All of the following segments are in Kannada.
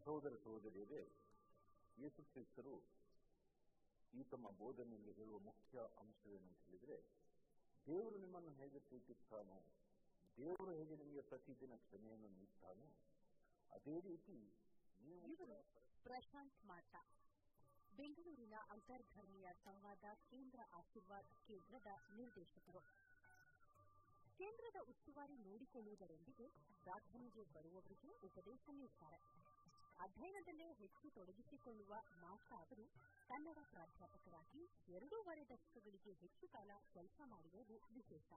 ಸಹೋದರ ಸಹೋದರಿಯರೇ ಯೇಸು ಕ್ರಿಸ್ತರು ಈ ತಮ್ಮ ಬೋಧನೆಯಲ್ಲಿ ಹೇಳುವ ಮುಖ್ಯ ಅಂಶವೇನು ಅಂತ ಹೇಳಿದ್ರೆ ದೇವರು ನಿಮ್ಮನ್ನು ಹೇಗೆ ಪ್ರೀತಿಸ್ತಾನೋ ದೇವರು ಹೇಗೆ ನಿಮಗೆ ಪ್ರತಿದಿನ ಕ್ಷಮೆಯನ್ನು ನೀಡ್ತಾನೋ ಅದೇ ರೀತಿ ನೀವು ಇವರು ಪ್ರಶಾಂತ್ ಮಾತಾ ಬೆಂಗಳೂರಿನ ಅಂತರ್ಧರ್ಮೀಯ ಸಂವಾದ ಕೇಂದ್ರ ಆಶೀರ್ವಾದ್ ಕೇಂದ್ರದ ನಿರ್ದೇಶಕರು ಕೇಂದ್ರದ ಉಸ್ತುವಾರಿ ನೋಡಿಕೊಳ್ಳುವುದರೊಂದಿಗೆ ಪ್ರಾರ್ಥನೆಗೆ ಬರುವವರಿಗೆ ಉಪದೇಶ ನೀಡುತ್ತಾರೆ ಅಧ್ಯಯನದಲ್ಲೇ ಹೆಚ್ಚು ತೊಡಗಿಸಿಕೊಳ್ಳುವ ಮಾತಾ ಅವರು ಕನ್ನಡ ಪ್ರಾಧ್ಯಾಪಕರಾಗಿ ಎರಡೂವರೆ ದಶಕಗಳಿಗೆ ಹೆಚ್ಚು ಕಾಲ ಕೆಲಸ ಮಾಡಿರುವುದು ವಿಶೇಷ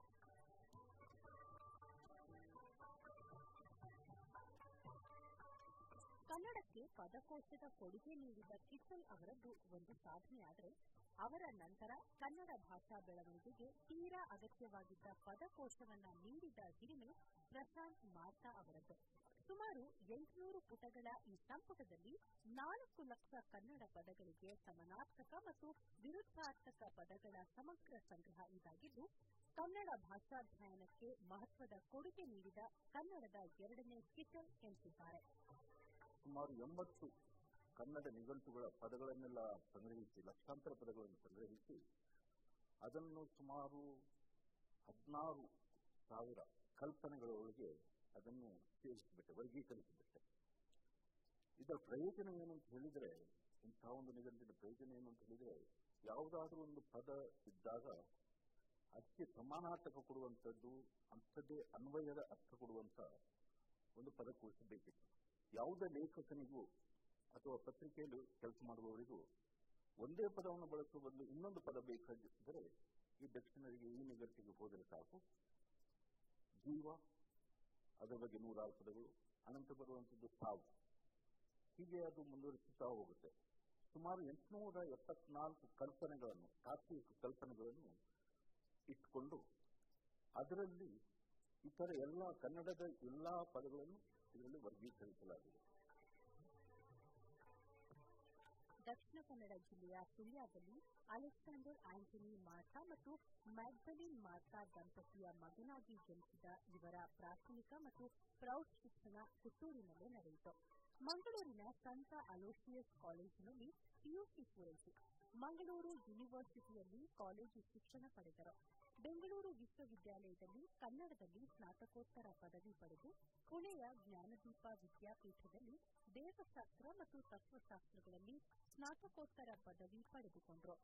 ಕನ್ನಡಕ್ಕೆ ಪದಕೋಶದ ಕೊಡುಗೆ ನೀಡಿದ ಕಿಶನ್ ಅವರದ್ದು ಒಂದು ಸಾಧನೆಯಾದರೆ ಅವರ ನಂತರ ಕನ್ನಡ ಭಾಷಾ ಬೆಳವಣಿಗೆಗೆ ತೀರಾ ಅಗತ್ಯವಾಗಿದ್ದ ಪದಕೋಶವನ್ನ ನೀಡಿದ ಹಿರಿಮೆ ಪ್ರಶಾಂತ್ ಮಾರ್ತಾ ಅವರದ್ದು ಸುಮಾರು ಎಂಟುನೂರು ಪುಟಗಳ ಈ ಸಂಪುಟದಲ್ಲಿ ನಾಲ್ಕು ಲಕ್ಷ ಕನ್ನಡ ಪದಗಳಿಗೆ ಸಮನಾರ್ಥಕ ಮತ್ತು ವಿರುದ್ಧಾರ್ಥಕ ಪದಗಳ ಸಮಗ್ರ ಸಂಗ್ರಹ ಇದಾಗಿದ್ದು ಕನ್ನಡ ಭಾಷಾಧ್ಯಯನಕ್ಕೆ ಮಹತ್ವದ ಕೊಡುಗೆ ನೀಡಿದ ಕನ್ನಡದ ಎರಡನೇ ಕಿಚನ್ ಎನಿಸಿದ್ದಾರೆ ಸುಮಾರು ಎಂಬತ್ತು ಕನ್ನಡ ನಿಘಂಟುಗಳ ಪದಗಳನ್ನೆಲ್ಲ ಸಂಗ್ರಹಿಸಿ ಲಕ್ಷಾಂತರ ಪದಗಳನ್ನು ಸಂಗ್ರಹಿಸಿ ಅದನ್ನು ಸುಮಾರು ಹದಿನಾರು ಸಾವಿರ ಕಲ್ಪನೆಗಳೊಳಗೆ ಅದನ್ನು ಸೇರಿಸಿಬಿಟ್ಟೆ ವರ್ಗೀಕರಿಸಿಬಿಟ್ಟೆ ಇದರ ಪ್ರಯೋಜನ ಏನು ಅಂತ ಹೇಳಿದ್ರೆ ಇಂತಹ ಒಂದು ನಿಘಂಟಿನ ಪ್ರಯೋಜನ ಏನು ಅಂತ ಹೇಳಿದ್ರೆ ಯಾವುದಾದ್ರೂ ಒಂದು ಪದ ಇದ್ದಾಗ ಅದಕ್ಕೆ ಸಮಾನಾರ್ಥಕ ಕೊಡುವಂಥದ್ದು ಅಂಥದ್ದೇ ಅನ್ವಯದ ಅರ್ಥ ಕೊಡುವಂತ ಒಂದು ಪದಕೋಶ ಬೇಕಿತ್ತು ಯಾವುದೇ ಲೇಖಕನಿಗೂ ಅಥವಾ ಪತ್ರಿಕೆಯಲ್ಲಿ ಕೆಲಸ ಮಾಡುವವರಿಗೂ ಒಂದೇ ಪದವನ್ನು ಬಳಸುವ ಬದಲು ಇನ್ನೊಂದು ಪದ ಬೇಕಾಗಿದ್ದರೆ ಈ ದಕ್ಷಿಣರಿಗೆ ಈ ನಿಘಂಟಿಗೆ ಹೋದರೆ ಸಾಕು ಜೀವ ಅದರ ಬಗ್ಗೆ ನೂರಾರು ಪದಗಳು ಅನಂತ ಬರುವಂಥದ್ದು ಸಾವು ಹೀಗೆ ಅದು ಮುಂದುವರಿಸುತ್ತಾ ಹೋಗುತ್ತೆ ಸುಮಾರು ಎಂಟುನೂರ ಎಪ್ಪತ್ನಾಲ್ಕು ಕಲ್ಪನೆಗಳನ್ನು ತಾತ್ವಿಕ ಕಲ್ಪನೆಗಳನ್ನು ಇಟ್ಟುಕೊಂಡು ಅದರಲ್ಲಿ ಇತರ ಎಲ್ಲ ಕನ್ನಡದ ಎಲ್ಲಾ ಪದಗಳನ್ನು ಇದರಲ್ಲಿ ವರ್ಗೀಕರಿಸಲಾಗಿದೆ ದಕ್ಷಿಣ ಕನ್ನಡ ಜಿಲ್ಲೆಯ ಸುಳ್ಯದಲ್ಲಿ ಅಲೆಕ್ಸಾಂಡರ್ ಆಂಟನಿ ಮಾರ್ತಾ ಮತ್ತು ಮ್ಯಾಗ್ದಲಿನ್ ಮಾರ್ತಾ ದಂಪತಿಯ ಮಗನಾಗಿ ಜನಿಸಿದ ಇವರ ಪ್ರಾಥಮಿಕ ಮತ್ತು ಪ್ರೌಢ ಶಿಕ್ಷಣ ಪುತ್ತೂರಿನಲ್ಲೇ ನಡೆಯಿತು ಮಂಗಳೂರಿನ ಸಂತ ಅಲೋಸಿಯಸ್ ಕಾಲೇಜಿನಲ್ಲಿ ಪಿಯುಸಿ ಪೂರೈಸಿ ಮಂಗಳೂರು ಯೂನಿವರ್ಸಿಟಿಯಲ್ಲಿ ಕಾಲೇಜು ಶಿಕ್ಷಣ ಪಡೆದರು ಬೆಂಗಳೂರು ವಿಶ್ವವಿದ್ಯಾಲಯದಲ್ಲಿ ಕನ್ನಡದಲ್ಲಿ ಸ್ನಾತಕೋತ್ತರ ಪದವಿ ಪಡೆದು ಪುಣೆಯ ಜ್ಞಾನದೀಪ ವಿದ್ಯಾಪೀಠದಲ್ಲಿ ದೇವಶಾಸ್ತ್ರ ಮತ್ತು ತತ್ವಶಾಸ್ತ್ರಗಳಲ್ಲಿ ಸ್ನಾತಕೋತ್ತರ ಪದವಿ ಪಡೆದುಕೊಂಡರು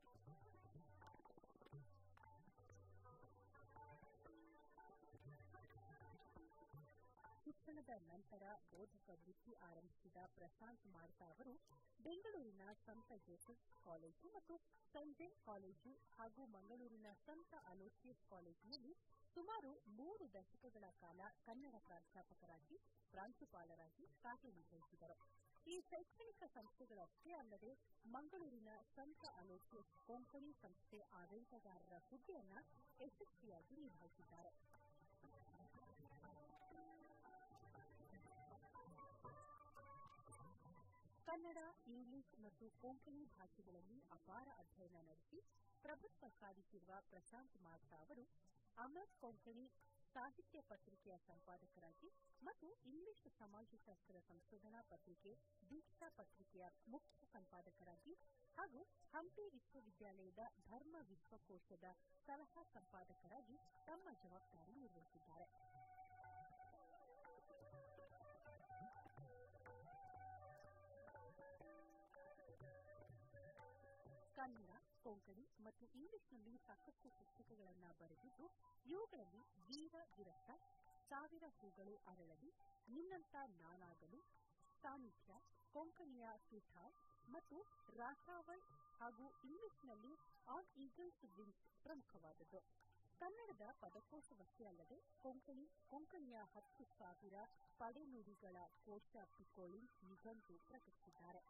ಶಿಕ್ಷಣದ ನಂತರ ಬೋಧಕ ವೃತ್ತಿ ಆರಂಭಿಸಿದ ಪ್ರಶಾಂತ್ ಮಾರ್ತಾ ಅವರು ಬೆಂಗಳೂರಿನ ಸಂತ ಜೋಸೆಫ್ ಕಾಲೇಜು ಮತ್ತು ಸಂಜೆ ಕಾಲೇಜು ಹಾಗೂ ಮಂಗಳೂರಿನ ಸಂತ ಅಲೋಸಿಯಸ್ ಕಾಲೇಜಿನಲ್ಲಿ ಸುಮಾರು ಮೂರು ದಶಕಗಳ ಕಾಲ ಕನ್ನಡ ಪ್ರಾಧ್ಯಾಪಕರಾಗಿ ಪ್ರಾಂಶುಪಾಲರಾಗಿ ಕಾರ್ಯನಿರ್ವಹಿಸಿದರು ಈ ಶೈಕ್ಷಣಿಕ ಸಂಸ್ಥೆಗಳಷ್ಟೇ ಅಲ್ಲದೆ ಮಂಗಳೂರಿನ ಸಂತ ಅಲೋಸಿಯಸ್ ಕೊಂಕಣಿ ಸಂಸ್ಥೆ ಆಡಳಿತಗಾರರ ಹುದ್ದೆಯನ್ನ ಯಶಸ್ವಿಯಾಗಿ ನಿಭಾಯಿಸಿದ್ದಾರೆ ಕನ್ನಡ ಇಂಗ್ಲಿಷ್ ಮತ್ತು ಕೊಂಕಣಿ ಭಾಷೆಗಳಲ್ಲಿ ಅಪಾರ ಅಧ್ಯಯನ ನಡೆಸಿ ಪ್ರಭುತ್ವ ಸಾಧಿಸಿರುವ ಪ್ರಶಾಂತ್ ಮಾರ್ತಾ ಅವರು ಅಮರ್ ಕೊಂಕಣಿ ಸಾಹಿತ್ಯ ಪತ್ರಿಕೆಯ ಸಂಪಾದಕರಾಗಿ ಮತ್ತು ಇಂಗ್ಲಿಷ್ ಸಮಾಜಶಾಸ್ತ್ರ ಸಂಶೋಧನಾ ಪತ್ರಿಕೆ ದೀಕ್ಷಾ ಪತ್ರಿಕೆಯ ಮುಖ್ಯ ಸಂಪಾದಕರಾಗಿ ಹಾಗೂ ಹಂಪಿ ವಿಶ್ವವಿದ್ಯಾಲಯದ ಧರ್ಮ ವಿಶ್ವಕೋಶದ ಸಲಹಾ ಸಂಪಾದಕರಾಗಿ ತಮ್ಮ ಜವಾಬ್ದಾರಿ ನಿರ್ವಹಿಸಿದ್ದಾರೆ ಕನ್ನಡ ಕೊಂಕಣಿ ಮತ್ತು ಇಂಗ್ಲಿಷ್ನಲ್ಲಿ ಸಾಕಷ್ಟು ಪುಸ್ತಕಗಳನ್ನು ಬರೆದಿದ್ದು ಇವುಗಳಲ್ಲಿ ವೀರ ವಿರಕ್ತ ಸಾವಿರ ಹೂಗಳು ಅರಳಲಿ ನಿನ್ನಂತ ನಾನಾಗಲು ಸಾನ್ನಿಧ್ಯ ಕೊಂಕಣಿಯ ಸುಧಾರ್ ಮತ್ತು ರಾಸಾವಳ್ ಹಾಗೂ ಇಂಗ್ಲಿಷ್ನಲ್ಲಿ ಆನ್ ಈಗಲ್ಸ್ ವಿಂಗ್ಸ್ ಪ್ರಮುಖವಾದದ್ದು ಕನ್ನಡದ ಪದಕೋಶವಷ್ಟೇ ಅಲ್ಲದೆ ಕೊಂಕಣಿ ಕೊಂಕಣಿಯ ಹತ್ತು ಸಾವಿರ ಪಡೆನುಡಿಗಳ ಕೋಶ ಪಿಕೋಳಿಂಗ್ ನಿಘಂಟು ಪ್ರಕಟಿಸಿದ್ದಾರೆ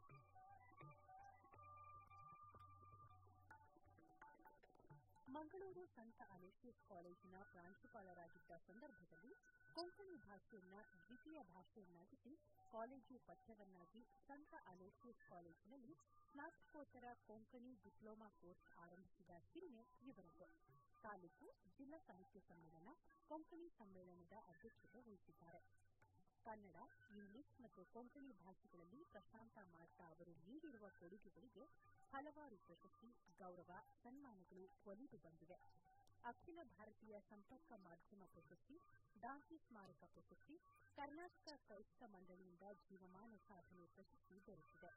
ಮಂಗಳೂರು ಸಂತ ಅಲೋಸಿಯಸ್ ಕಾಲೇಜಿನ ಪ್ರಾಂಶುಪಾಲರಾಗಿದ್ದ ಸಂದರ್ಭದಲ್ಲಿ ಕೊಂಕಣಿ ಭಾಷೆಯನ್ನ ದ್ವಿತೀಯ ಭಾಷೆಯನ್ನಾಗಿಸಿ ಕಾಲೇಜು ಪಠ್ಯವನ್ನಾಗಿ ಸಂತ ಅಲೋಸಿಯಸ್ ಕಾಲೇಜಿನಲ್ಲಿ ಸ್ನಾತಕೋತ್ತರ ಕೊಂಕಣಿ ಡಿಪ್ಲೊಮಾ ಕೋರ್ಸ್ ಆರಂಭಿಸಿದ ಹಿರಿಮೆ ಇವರದ್ದು ತಾಲೂಕು ಜಿಲ್ಲಾ ಸಾಹಿತ್ಯ ಸಮ್ಮೇಳನ ಕೊಂಕಣಿ ಸಮ್ಮೇಳನದ ಅಧ್ಯಕ್ಷತೆ ವಹಿಸಿದ್ದಾರೆ ಕನ್ನಡ ಇಂಗ್ಲಿಷ್ ಮತ್ತು ಕೊಂಕಣಿ ಭಾಷೆಗಳಲ್ಲಿ ಪ್ರಶಾಂತ ಮಾರ್ತಾ ಅವರು ನೀಡಿರುವ ಕೊಡುಗೆಗಳಿಗೆ ಹಲವಾರು ಪ್ರಶಸ್ತಿ ಗೌರವ ಸನ್ಮಾನಗಳು ಒಲಿದು ಬಂದಿವೆ ಅಖಿಲ ಭಾರತೀಯ ಸಂಪರ್ಕ ಮಾಧ್ಯಮ ಪ್ರಶಸ್ತಿ ಡಾಂಕಿ ಸ್ಮಾರಕ ಪ್ರಶಸ್ತಿ ಕರ್ನಾಟಕ ಕ್ರೈಸ್ತ ಮಂಡಳಿಯಿಂದ ಜೀವಮಾನ ಸಾಧನೆ ಪ್ರಶಸ್ತಿ ದೊರೆತಿದೆ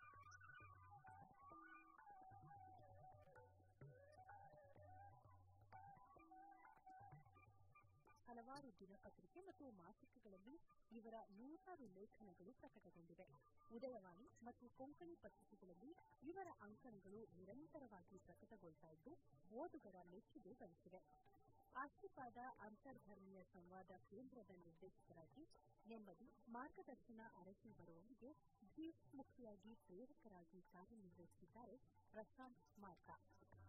ಹಲವಾರು ದಿನಪತ್ರಿಕೆ ಮತ್ತು ಮಾಸಿಕಗಳಲ್ಲಿ ಇವರ ನೂರಾರು ಲೇಖನಗಳು ಪ್ರಕಟಗೊಂಡಿವೆ ಉದಯವಾಣಿ ಮತ್ತು ಕೊಂಕಣಿ ಪತ್ರಿಕೆಗಳಲ್ಲಿ ಇವರ ಅಂಕಣಗಳು ನಿರಂತರವಾಗಿ ಪ್ರಕಟಗೊಳ್ತಾ ಇದ್ದು ಓದುಗರ ಮೆಚ್ಚುಗೆ ಗಳಿಸಿವೆ ಆಶೀರ್ವಾದ ಅಂತರ್ಧರ್ಮೀಯ ಸಂವಾದ ಕೇಂದ್ರದ ನಿರ್ದೇಶಕರಾಗಿ ನೆಮ್ಮದಿ ಮಾರ್ಗದರ್ಶನ ಅರಸಿ ಬರುವವರಿಗೆ ದ್ವೀಪಮುಖಿಯಾಗಿ ಪ್ರೇರಕರಾಗಿ ಕಾರ್ಯನಿರ್ವಹಿಸಿದ್ದಾರೆ ಪ್ರಶಾಂತ್ ಮಾರ್ಕಾ